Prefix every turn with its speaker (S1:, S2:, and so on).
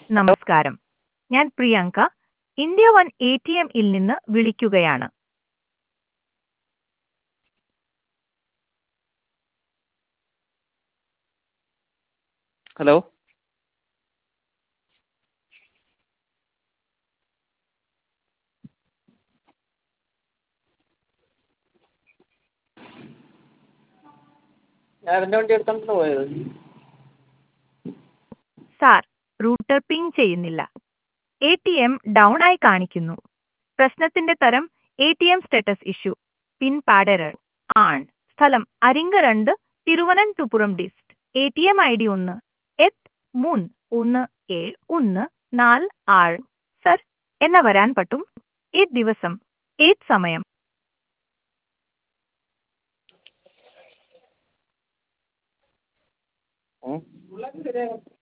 S1: നമസ്കാരം ഞാൻ Priyanka India one A T M നിന്ന് വിളിക്കുകയാണ്
S2: ഹലോ ഞാൻ എൻ്റെ വണ്ടി എടുത്തോണ്ടാണ് പോയത്
S1: സാർ റൂട്ടർ പിങ് ചെയ്യുന്നില്ല എ ടി എം ഡൗൺ ആയി കാണിക്കുന്നു പ്രശ്നത്തിന്റെ തരം A T M status issue pin പാഡറർ ആണ് സ്ഥലം അരിങ്കരണ്ട് Thiruvananthapuram dist A T M I D ഒന്ന് എട്ട് മൂന്ന് ഒന്ന് ഏഴ് ഒന്ന് നാല് ആറ് സർ എന്ന വരാൻ പറ്റും ഏത് ദിവസം ഏത് സമയം
S2: ഉം.